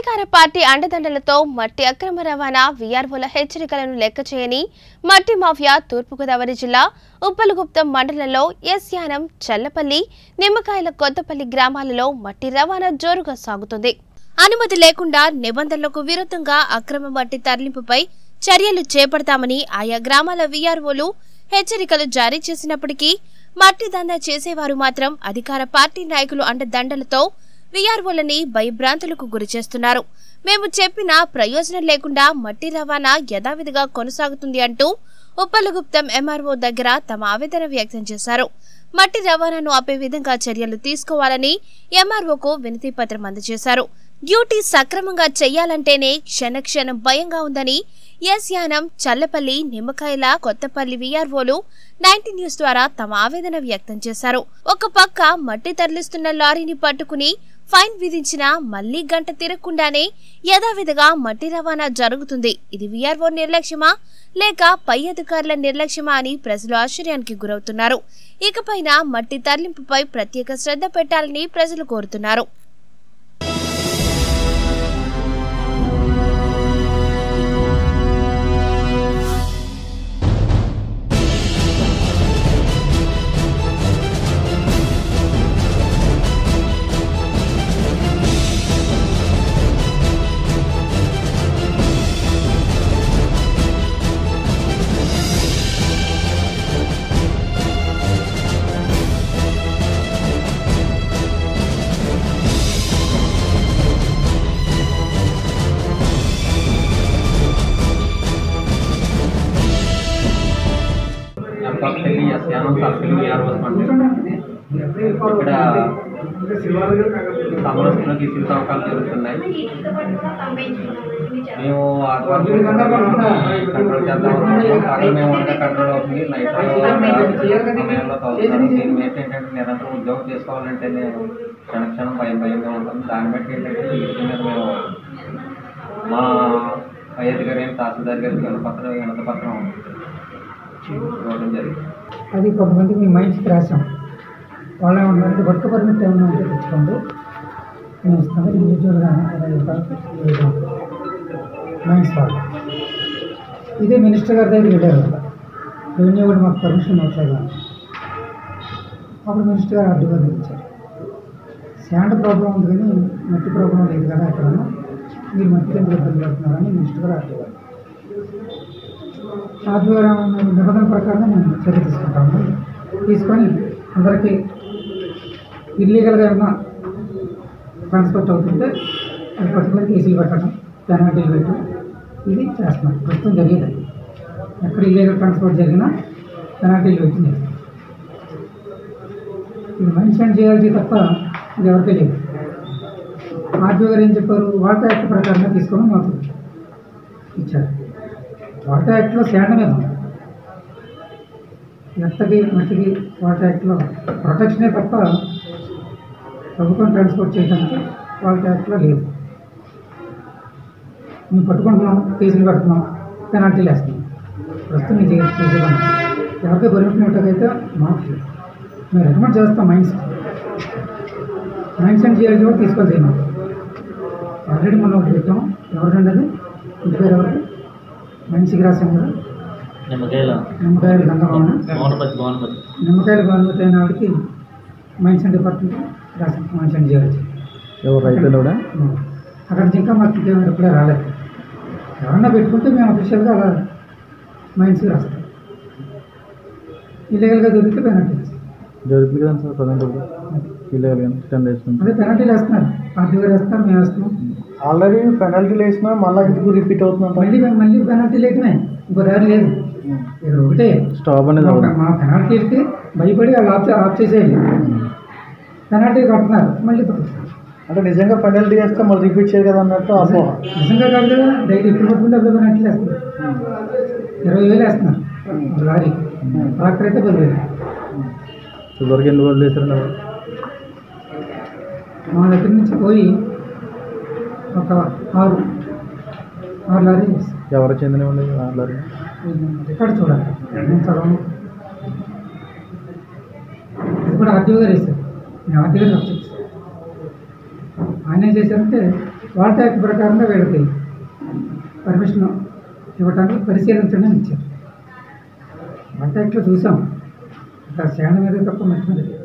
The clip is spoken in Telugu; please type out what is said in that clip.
అధికార పార్టీ అండదండలతో మట్టి అక్రమ రవాణా వీఆర్ఓల హెచ్చరికలను లెక్క చేయని మట్టి మాఫియా తూర్పుగోదావరి జిల్లా ఉప్పలగుప్తం మండలంలో ఎస్యానం చల్లపల్లి నిమ్మకాయల కొత్తపల్లి గ్రామాలలో మట్టి రవాణా జోరుగా సాగుతుంది అనుమతి లేకుండా నిబంధనలకు విరుద్ధంగా అక్రమ మట్టి తరలింపుపై చర్యలు చేపడతామని ఆయా గ్రామాల వీఆర్ఓలు హెచ్చరికలు జారీ చేసినప్పటికీ మట్టి దందా చేసేవారు మాత్రం అధికార పార్టీ నాయకులు అండదండలతో వీఆర్ఓలని భయభ్రాంతులకు గురి చేస్తున్నారు మేము చెప్పిన ప్రయోజనం లేకుండా మట్టి రవాణా యథావిధిగా కొనసాగుతుంది అంటూ ఉప్పలగుప్తం ఎంఆర్ఓ దగ్గర తమ ఆవేదన వ్యక్తం చేశారు మట్టి రవాణాను ఆపే విధంగా చర్యలు తీసుకోవాలని ఎంఆర్ఓకు వినతి పత్రం అందజేశారు డ్యూటీ సక్రమంగా చెయ్యాలంటేనే క్షణక్షణం భయంగా ఉందని ఎస్ యానం చల్లపల్లి నిమ్మకాయల కొత్తపల్లి వీఆర్ఓలు నైన్టీ న్యూస్ ద్వారా తమ ఆవేదన వ్యక్తం చేశారు ఒక పక్క మట్టి తరలిస్తున్న లారీని పట్టుకుని ఫైన్ విధించినా మళ్లీ గంట తిరగకుండానే యథావిధిగా మట్టి రవాణా జరుగుతుంది ఇది వీఆర్ఓ నిర్లక్ష్యమా లేక పై అధికారుల నిర్లక్ష్యమా అని ప్రజలు ఆశ్చర్యానికి గురవుతున్నారు ఇకపైన మట్టి తరలింపుపై ప్రత్యేక శ్రద్ధ పెట్టాలని ప్రజలు కోరుతున్నారు ఎంపల్లి ఎస్యానం తలపల్లి ఆర్వస్ మండలి ఇక్కడ సమరస్లో గిసిల్ తవ్వకాలు జరుగుతున్నాయి మేము ఆదివారం కంట్రోల్ చేద్దాం అనుకుంటున్నాం. పగలు మేము వంట కంట్రోల్ అవుతుంది నైట్ సమయంలో తవ్వుతున్నాం దీని ఏంటంటే నిరంతరం ఉద్యోగం చేసుకోవాలంటే నేను క్షణ క్షణం భయం భయంగా ఉంటుంది దాన్ని బట్టి ఏంటంటే ఈ విషయం మీద మేము మా పై అధికారి అయిన తహసీల్దార్ గారికి వినపత్రం వినతపత్రం ఇవ్వడం జరిగింది అది కొంతమంది మీ మైండ్స్కి రాసాం వాళ్ళు ఏమన్నారంటే వర్క్ పర్మిట్ ఏమన్నా ఉంటే తెచ్చుకోండి నేను ఇస్తాను ఇండివిజువల్గా మైండ్స్ వాళ్ళు ఇదే మినిస్టర్ గారి దగ్గర వెళ్ళారు రెవెన్యూ కూడా మాకు పర్మిషన్ ఇవ్వట్లేదు అని. అప్పుడు మినిస్టర్ గారు అడ్డు ఇచ్చారు శాండ్ ప్రాబ్లం ఉంది కానీ మట్టి ప్రాబ్లం లేదు కదా అక్కడ మీరు మట్టి కింద ఇబ్బంది పడుతున్నారని మినిస్టర్ గారు అడ్డు ఆధ్వర్యం నిబంధన ప్రకారం మేము చర్య తీసుకుంటాము తీసుకొని అందరికీ ఇల్లీగల్గా ఏమైనా ట్రాన్స్పోర్ట్ అవుతుంటే అది పట్టుకొని కేసులు పెట్టడం పెనాల్టీలు పెట్టడం ఇది చేస్తున్నాం ప్రస్తుతం జరిగేది అది. ఎక్కడ ఇల్లీగల్ ట్రాన్స్పోర్ట్ జరిగినా పెనాల్టీలు పెట్టి చేస్తాం ఇది మెన్షన్ చేయాల్సి తప్ప ఇది ఎవరికీ లేదు ఆర్టీఓ గారు ఏం చెప్పారు వాటర్ యాక్ట్ ప్రకారంగా తీసుకొని మాకు ఇచ్చారు వాటర్ యాక్ట్లో శాండ్ మీద ఉంది ఎత్తకి మట్టికి వాటర్ యాక్ట్లో ప్రొటెక్షనే తప్ప ప్రభుత్వం ట్రాన్స్పోర్ట్ చేయడానికి వాటర్ యాక్ట్లో లేదు మేము పట్టుకుంటున్నాం కేసులు కడుతున్నాం పెనాల్టీలు వేస్తున్నాం ప్రస్తుతం ఇది కేసులు ఎవరికి పర్మిషన్ ఇవ్వటకైతే మాకు లేదు. మేము రికమెండ్ చేస్తాం మైండ్స్ మైండ్స్ అండ్ జియాలజీ కూడా తీసుకొని చేయమని ఆల్రెడీ మనం ఒకటి పెట్టాం ఎవరికండి అది ఇంటి పేరు ఎవరికి మనిషికి రాసాం కదా నిమ్మకాయల నిమ్మకాయలు గంగమ్మ మౌనపతి మౌనపతి నిమ్మకాయలు బాగుమతి అయిన ఆవిడకి మైన్స్ అండ్ డిపార్ట్మెంట్ రాసాం మైన్స్ అండ్ జియాలజీ ఎవరు రైతులు కూడా అక్కడ నుంచి ఇంకా మాకు ఇంకేమైనా ఇప్పుడే రాలేదు ఎవరన్నా పెట్టుకుంటే మేము అఫీషియల్గా అలా మైన్స్కి రాస్తాం ఇల్లీగల్గా దొరికితే పెనాల్టీ వేస్తాం జరుగుతుంది కదా సార్ ప్రజెంట్ ఇప్పుడు ఇల్లీగల్ కానీ టెన్ డేస్ నుంచి అదే పెనాల్టీలు వేస్తున్నారు ఆర్టీ గారు వేస్తున్నారు మేము వేస్తున్నాం ఆల్రెడీ పెనాల్టీలు వేసినా మళ్ళీ ఎందుకు రిపీట్ అవుతుందంట మళ్ళీ మళ్ళీ పెనాల్టీలు వేయటమే ఇంకో దారి లేదు ఇక్కడ ఒకటే స్టాప్ అనేది మా అవ్వదు మా పెనాల్టీలకి భయపడి వాళ్ళు ఆఫ్ ఆఫ్ చేసేయాలి పెనాల్టీ కడుతున్నారు మళ్ళీ పట్టుకుంటారు. అంటే నిజంగా పెనాల్టీ వేస్తే మళ్ళీ రిపీట్ చేయరు కదా అన్నట్టు అపోహ నిజంగా కాదు కదా డైలీ ఇప్పుడు పట్టుకుంటే అప్పుడు పెనాల్టీలు వేస్తున్నారు ఇరవై వేలు వేస్తున్నారు ఒక లారీ ట్రాక్టర్ అయితే పదివేలు ఇప్పటివరకు ఎన్ని రోజులు చేశారండి అవి? మా దగ్గర నుంచి పోయి ఒక ఆరు ఆరు లారీ చేస్తాం ఎవరు చెందినవండి ఆల్రెడీ రికార్డు చూడాలి నేను చదవను అది కూడా ఆర్టీఓ గారు వేశారు నేను ఆర్టీఓ గారు వచ్చేసి ఆయన ఏం చేశారంటే వాల్ట్ యాక్ట్ ప్రకారంగా వీళ్ళకి పర్మిషన్ ఇవ్వటానికి పరిశీలించండి అని ఇచ్చారు వాల్ట్ యాక్ట్లో చూసాం ఇక్కడ శాండ్ మీద తప్ప మట్టి మీద లేదు.